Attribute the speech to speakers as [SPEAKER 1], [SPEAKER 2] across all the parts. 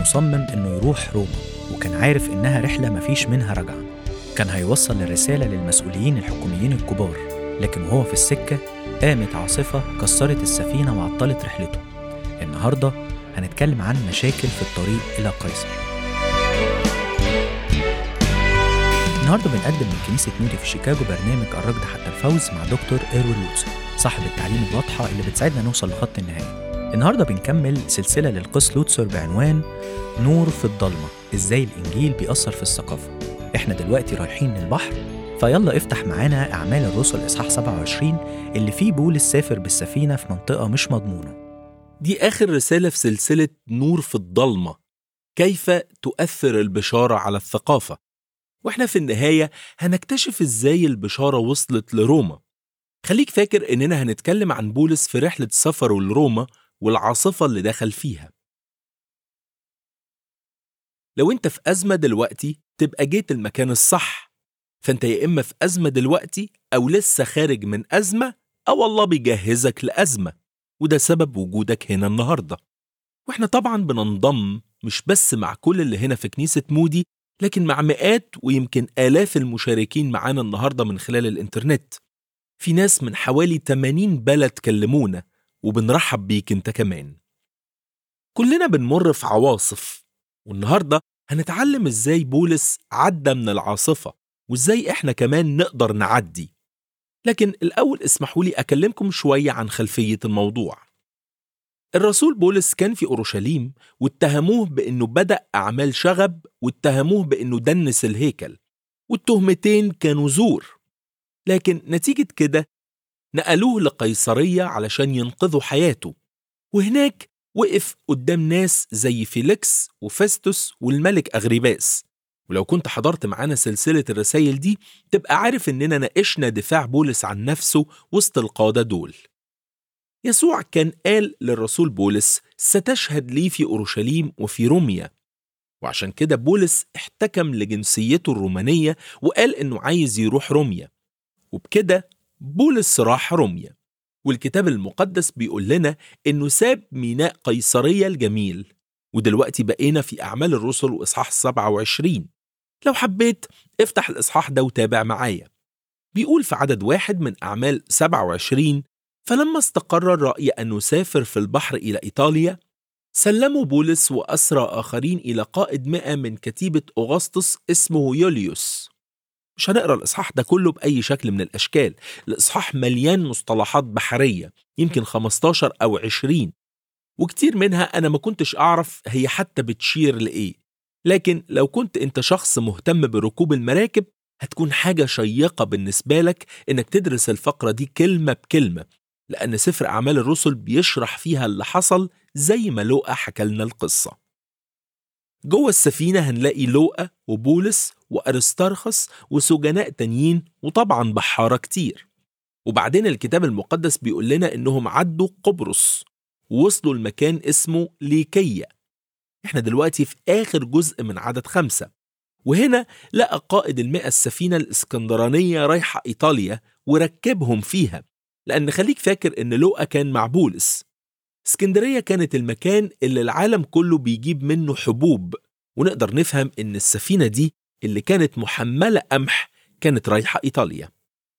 [SPEAKER 1] مصمم إنه يروح روما وكان عارف إنها رحلة مفيش منها رجعة كان هيوصل الرسالة للمسؤولين الحكوميين الكبار لكن وهو في السكة قامت عاصفة كسرت السفينة وعطلت رحلته النهاردة هنتكلم عن مشاكل في الطريق إلى قيصر النهارده بنقدم من كنيسة مودي في شيكاغو برنامج الركض حتى الفوز مع دكتور إيروين لوتسر صاحب التعليم الواضحة اللي بتساعدنا نوصل لخط النهاية النهارده بنكمل سلسلة للقس لوتسر بعنوان نور في الضلمة ازاي الإنجيل بيأثر في الثقافة احنا دلوقتي رايحين البحر فيلا افتح معانا أعمال الرسل إصحاح 27 اللي فيه بولس سافر بالسفينة في منطقة مش مضمونة
[SPEAKER 2] دي آخر رسالة في سلسلة نور في الضلمة كيف تؤثر البشارة على الثقافة واحنا في النهاية هنكتشف ازاي البشارة وصلت لروما خليك فاكر اننا هنتكلم عن بولس في رحلة سفره لروما والعاصفة اللي دخل فيها لو انت في أزمة دلوقتي تبقى جيت المكان الصح فانت يا إما في أزمة دلوقتي أو لسه خارج من أزمة أو الله بيجهزك لأزمة وده سبب وجودك هنا النهاردة واحنا طبعا بننضم مش بس مع كل اللي هنا في كنيسة مودي لكن مع مئات ويمكن آلاف المشاركين معانا النهاردة من خلال الإنترنت في ناس من حوالي 80 بلد كلمونا وبنرحب بيك انت كمان كلنا بنمر في عواصف والنهاردة هنتعلم ازاي بولس عدى من العاصفة وازاي احنا كمان نقدر نعدي لكن الأول اسمحوا لي أكلمكم شوية عن خلفية الموضوع الرسول بولس كان في أورشليم واتهموه بأنه بدأ أعمال شغب واتهموه بأنه دنس الهيكل والتهمتين كانوا زور لكن نتيجة كده نقلوه لقيصرية علشان ينقذوا حياته وهناك وقف قدام ناس زي فيليكس وفستوس والملك أغريباس ولو كنت حضرت معانا سلسلة الرسائل دي تبقى عارف إننا ناقشنا دفاع بولس عن نفسه وسط القادة دول يسوع كان قال للرسول بولس ستشهد لي في أورشليم وفي روميا وعشان كده بولس احتكم لجنسيته الرومانية وقال إنه عايز يروح روميا وبكده بولس راح روميا والكتاب المقدس بيقول لنا إنه ساب ميناء قيصرية الجميل ودلوقتي بقينا في أعمال الرسل وإصحاح 27 لو حبيت افتح الإصحاح ده وتابع معايا بيقول في عدد واحد من أعمال 27 فلما استقر الرأي أن نسافر في البحر إلى إيطاليا سلموا بولس وأسرى آخرين إلى قائد مئة من كتيبة أغسطس اسمه يوليوس مش هنقرا الإصحاح ده كله بأي شكل من الأشكال الإصحاح مليان مصطلحات بحرية يمكن 15 أو 20 وكتير منها أنا ما كنتش أعرف هي حتى بتشير لإيه لكن لو كنت أنت شخص مهتم بركوب المراكب هتكون حاجة شيقة بالنسبة لك إنك تدرس الفقرة دي كلمة بكلمة لأن سفر أعمال الرسل بيشرح فيها اللي حصل زي ما لوقا حكى لنا القصة جوه السفينة هنلاقي لوقا وبولس وأرسترخس وسجناء تانيين وطبعا بحارة كتير وبعدين الكتاب المقدس بيقول لنا إنهم عدوا قبرص ووصلوا المكان اسمه ليكية احنا دلوقتي في آخر جزء من عدد خمسة وهنا لقى قائد المئة السفينة الإسكندرانية رايحة إيطاليا وركبهم فيها لأن خليك فاكر إن لوقا كان مع بولس اسكندرية كانت المكان اللي العالم كله بيجيب منه حبوب ونقدر نفهم إن السفينة دي اللي كانت محملة قمح كانت رايحة إيطاليا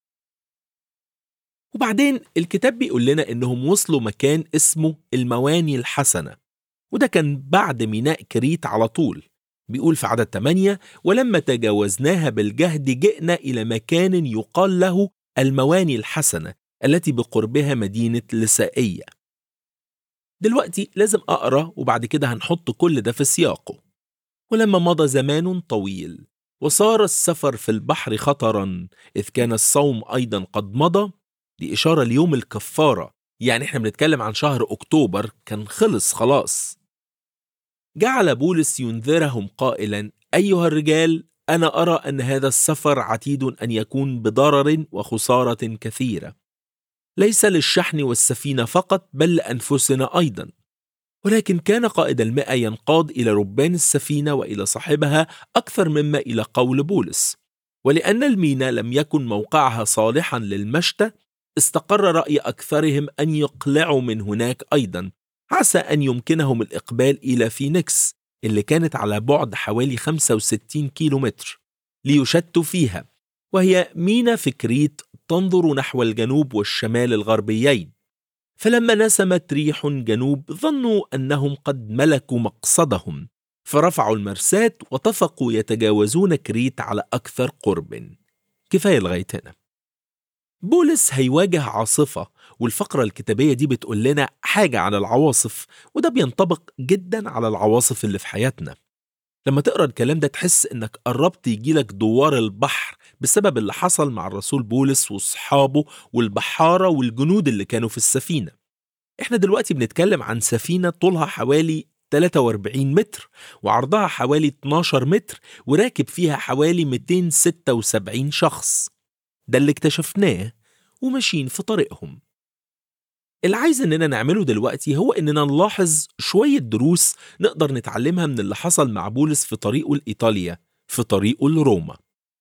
[SPEAKER 2] وبعدين الكتاب بيقول لنا إنهم وصلوا مكان اسمه المواني الحسنة وده كان بعد ميناء كريت على طول بيقول في عدد 8 ولما تجاوزناها بالجهد جئنا إلى مكان يقال له المواني الحسنة التي بقربها مدينة لسائية دلوقتي لازم أقرأ وبعد كده هنحط كل ده في سياقه ولما مضى زمان طويل وصار السفر في البحر خطرا إذ كان الصوم أيضا قد مضى دي إشارة ليوم الكفارة يعني احنا بنتكلم عن شهر أكتوبر كان خلص خلاص جعل بولس ينذرهم قائلا أيها الرجال أنا أرى أن هذا السفر عتيد أن يكون بضرر وخسارة كثيرة ليس للشحن والسفينة فقط بل لأنفسنا أيضا ولكن كان قائد المئة ينقاد إلى ربان السفينة وإلى صاحبها أكثر مما إلى قول بولس ولأن المينا لم يكن موقعها صالحا للمشتى استقر رأي أكثرهم أن يقلعوا من هناك أيضا عسى أن يمكنهم الإقبال إلى فينيكس اللي كانت على بعد حوالي 65 كيلو متر ليشتوا فيها وهي مينا في كريت تنظر نحو الجنوب والشمال الغربيين فلما نسمت ريح جنوب ظنوا أنهم قد ملكوا مقصدهم فرفعوا المرساة واتفقوا يتجاوزون كريت على أكثر قرب كفاية لغاية هنا بولس هيواجه عاصفة والفقرة الكتابية دي بتقول لنا حاجة عن العواصف وده بينطبق جدا على العواصف اللي في حياتنا لما تقرا الكلام ده تحس انك قربت يجيلك دوار البحر بسبب اللي حصل مع الرسول بولس واصحابه والبحاره والجنود اللي كانوا في السفينه. احنا دلوقتي بنتكلم عن سفينه طولها حوالي 43 متر وعرضها حوالي 12 متر وراكب فيها حوالي 276 شخص. ده اللي اكتشفناه وماشيين في طريقهم. اللي عايز اننا نعمله دلوقتي هو اننا نلاحظ شوية دروس نقدر نتعلمها من اللي حصل مع بولس في طريقه لإيطاليا في طريقه لروما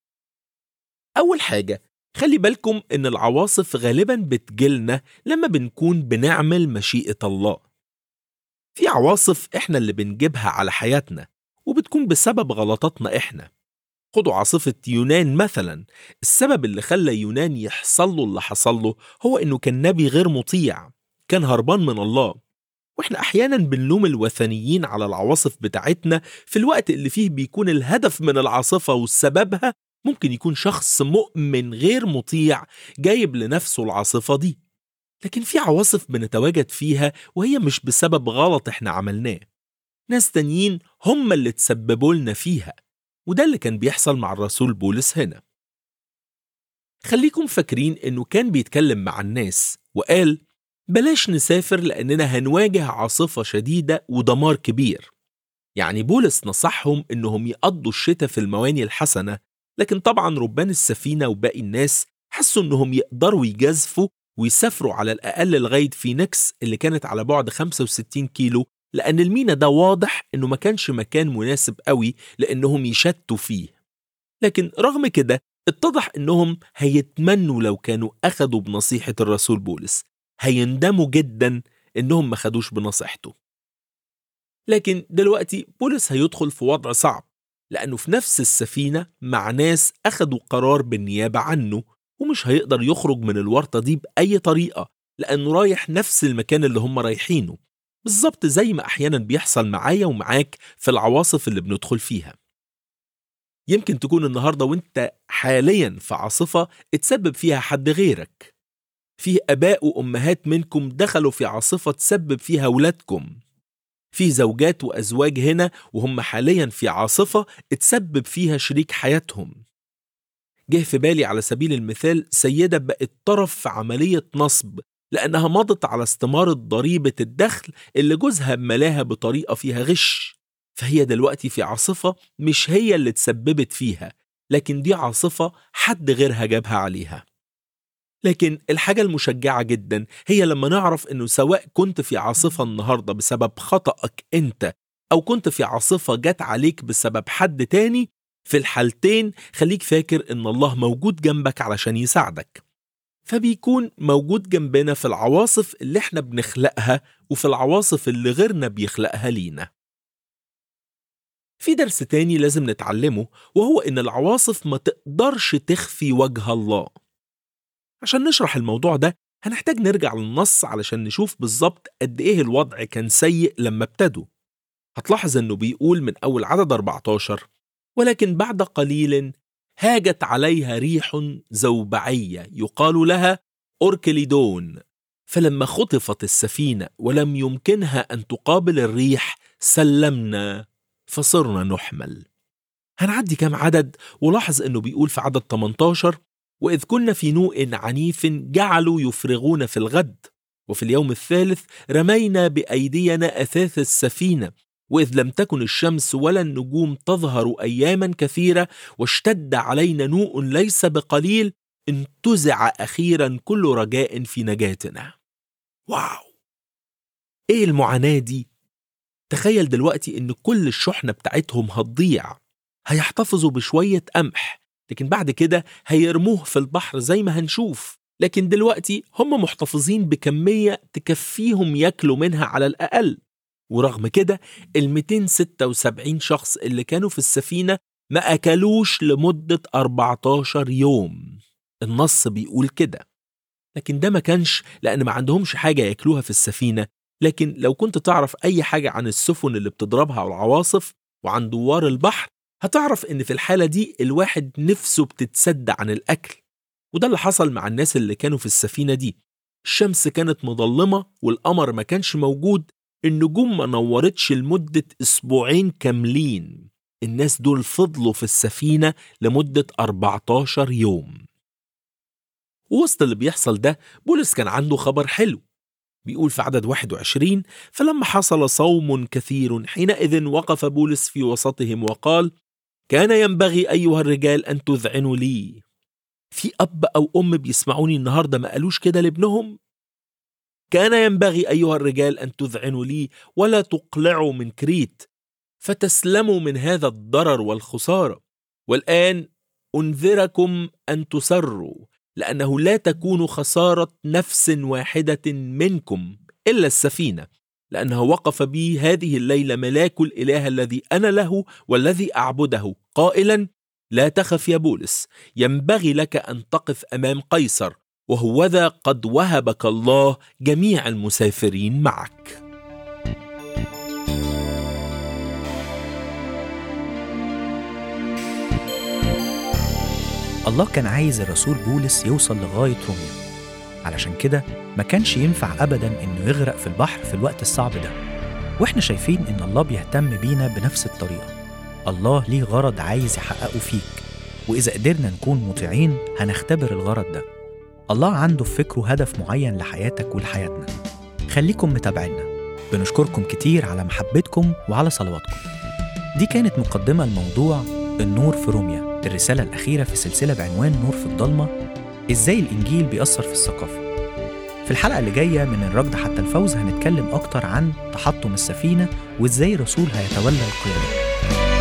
[SPEAKER 2] أول حاجة خلي بالكم إن العواصف غالبا بتجيلنا لما بنكون بنعمل مشيئة الله في عواصف إحنا اللي بنجيبها على حياتنا وبتكون بسبب غلطاتنا إحنا خدوا عاصفة يونان مثلا السبب اللي خلى يونان يحصل له اللي حصل له هو إنه كان نبي غير مطيع كان هربان من الله واحنا احيانا بنلوم الوثنيين على العواصف بتاعتنا في الوقت اللي فيه بيكون الهدف من العاصفة وسببها ممكن يكون شخص مؤمن غير مطيع جايب لنفسه العاصفة دي لكن في عواصف بنتواجد فيها وهي مش بسبب غلط احنا عملناه ناس تانيين هم اللي تسببوا لنا فيها وده اللي كان بيحصل مع الرسول بولس هنا خليكم فاكرين انه كان بيتكلم مع الناس وقال بلاش نسافر لاننا هنواجه عاصفة شديدة ودمار كبير يعني بولس نصحهم انهم يقضوا الشتاء في المواني الحسنة لكن طبعا ربان السفينة وباقي الناس حسوا انهم يقدروا يجازفوا ويسافروا على الأقل لغاية فينيكس اللي كانت على بعد 65 كيلو لأن المينا ده واضح إنه ما كانش مكان مناسب قوي لأنهم يشتوا فيه لكن رغم كده اتضح إنهم هيتمنوا لو كانوا أخدوا بنصيحة الرسول بولس هيندموا جدا إنهم ما خدوش بنصيحته لكن دلوقتي بولس هيدخل في وضع صعب لأنه في نفس السفينة مع ناس أخدوا قرار بالنيابة عنه ومش هيقدر يخرج من الورطة دي بأي طريقة لأنه رايح نفس المكان اللي هم رايحينه بالظبط زي ما أحيانا بيحصل معايا ومعاك في العواصف اللي بندخل فيها يمكن تكون النهاردة وانت حاليا في عاصفة اتسبب فيها حد غيرك في أباء وأمهات منكم دخلوا في عاصفة تسبب فيها ولادكم في زوجات وأزواج هنا وهم حاليا في عاصفة اتسبب فيها شريك حياتهم جه في بالي على سبيل المثال سيدة بقت طرف في عملية نصب لأنها مضت على استمارة ضريبة الدخل اللي جوزها ملاها بطريقة فيها غش فهي دلوقتي في عاصفة مش هي اللي تسببت فيها لكن دي عاصفة حد غيرها جابها عليها لكن الحاجة المشجعة جدا هي لما نعرف انه سواء كنت في عاصفة النهاردة بسبب خطأك انت او كنت في عاصفة جت عليك بسبب حد تاني في الحالتين خليك فاكر ان الله موجود جنبك علشان يساعدك فبيكون موجود جنبنا في العواصف اللي احنا بنخلقها وفي العواصف اللي غيرنا بيخلقها لينا في درس تاني لازم نتعلمه وهو ان العواصف ما تقدرش تخفي وجه الله عشان نشرح الموضوع ده هنحتاج نرجع للنص علشان نشوف بالظبط قد ايه الوضع كان سيء لما ابتدوا هتلاحظ انه بيقول من اول عدد 14 ولكن بعد قليل هاجت عليها ريح زوبعية يقال لها أوركليدون فلما خطفت السفينة ولم يمكنها أن تقابل الريح سلمنا فصرنا نحمل هنعدي كام عدد ولاحظ أنه بيقول في عدد 18 وإذ كنا في نوء عنيف جعلوا يفرغون في الغد وفي اليوم الثالث رمينا بأيدينا أثاث السفينة وإذ لم تكن الشمس ولا النجوم تظهر أياما كثيرة واشتد علينا نوء ليس بقليل انتزع أخيرا كل رجاء في نجاتنا واو إيه المعاناة دي؟ تخيل دلوقتي إن كل الشحنة بتاعتهم هتضيع هيحتفظوا بشوية قمح لكن بعد كده هيرموه في البحر زي ما هنشوف لكن دلوقتي هم محتفظين بكمية تكفيهم ياكلوا منها على الأقل ورغم كده ال 276 شخص اللي كانوا في السفينة ما أكلوش لمدة 14 يوم النص بيقول كده لكن ده ما كانش لأن ما عندهمش حاجة ياكلوها في السفينة لكن لو كنت تعرف أي حاجة عن السفن اللي بتضربها العواصف وعن دوار البحر هتعرف إن في الحالة دي الواحد نفسه بتتسد عن الأكل وده اللي حصل مع الناس اللي كانوا في السفينة دي الشمس كانت مظلمة والقمر ما كانش موجود النجوم ما نورتش لمدة أسبوعين كاملين الناس دول فضلوا في السفينة لمدة 14 يوم وسط اللي بيحصل ده بولس كان عنده خبر حلو بيقول في عدد 21 فلما حصل صوم كثير حينئذ وقف بولس في وسطهم وقال كان ينبغي أيها الرجال أن تذعنوا لي في أب أو أم بيسمعوني النهاردة ما قالوش كده لابنهم كان ينبغي أيها الرجال أن تذعنوا لي ولا تقلعوا من كريت فتسلموا من هذا الضرر والخسارة والآن أنذركم أن تسروا لأنه لا تكون خسارة نفس واحدة منكم إلا السفينة لأنه وقف بي هذه الليلة ملاك الإله الذي أنا له والذي أعبده قائلا لا تخف يا بولس ينبغي لك أن تقف أمام قيصر وهوذا قد وهبك الله جميع المسافرين معك
[SPEAKER 1] الله كان عايز الرسول بولس يوصل لغاية روميا علشان كده ما كانش ينفع أبدا إنه يغرق في البحر في الوقت الصعب ده وإحنا شايفين إن الله بيهتم بينا بنفس الطريقة الله ليه غرض عايز يحققه فيك وإذا قدرنا نكون مطيعين هنختبر الغرض ده الله عنده في فكره هدف معين لحياتك ولحياتنا خليكم متابعينا بنشكركم كتير على محبتكم وعلى صلواتكم دي كانت مقدمة الموضوع النور في روميا الرسالة الأخيرة في سلسلة بعنوان نور في الضلمة إزاي الإنجيل بيأثر في الثقافة في الحلقة اللي جاية من الركض حتى الفوز هنتكلم أكتر عن تحطم السفينة وإزاي الرسول هيتولى القيادة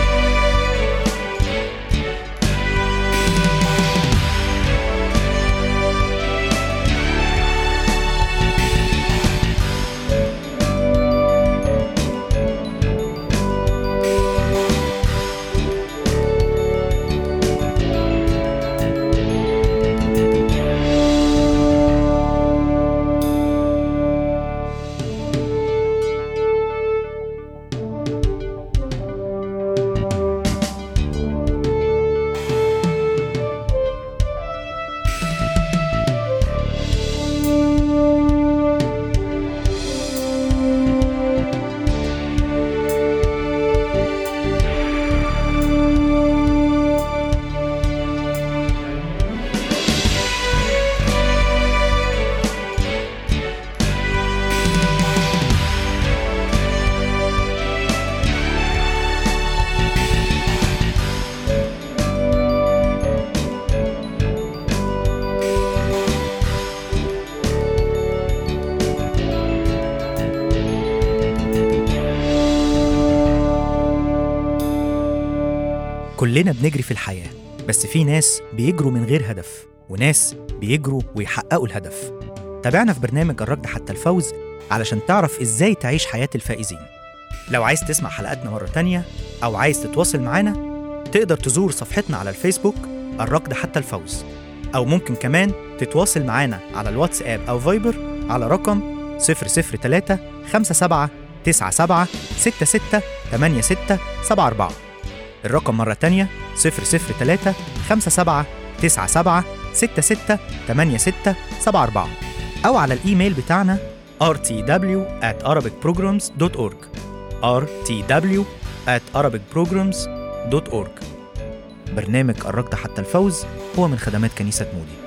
[SPEAKER 1] كلنا بنجري في الحياة بس في ناس بيجروا من غير هدف وناس بيجروا ويحققوا الهدف تابعنا في برنامج الركض حتى الفوز علشان تعرف ازاي تعيش حياة الفائزين لو عايز تسمع حلقاتنا مرة تانية أو عايز تتواصل معانا تقدر تزور صفحتنا على الفيسبوك الركض حتى الفوز أو ممكن كمان تتواصل معانا على الواتساب أو فايبر على رقم 003 57 97 66 86 74 الرقم مرة تانية 003 57 97 66 86 74 أو على الإيميل بتاعنا rtw at arabicprograms.org rtw at arabicprograms.org برنامج الركض حتى الفوز هو من خدمات كنيسة مودي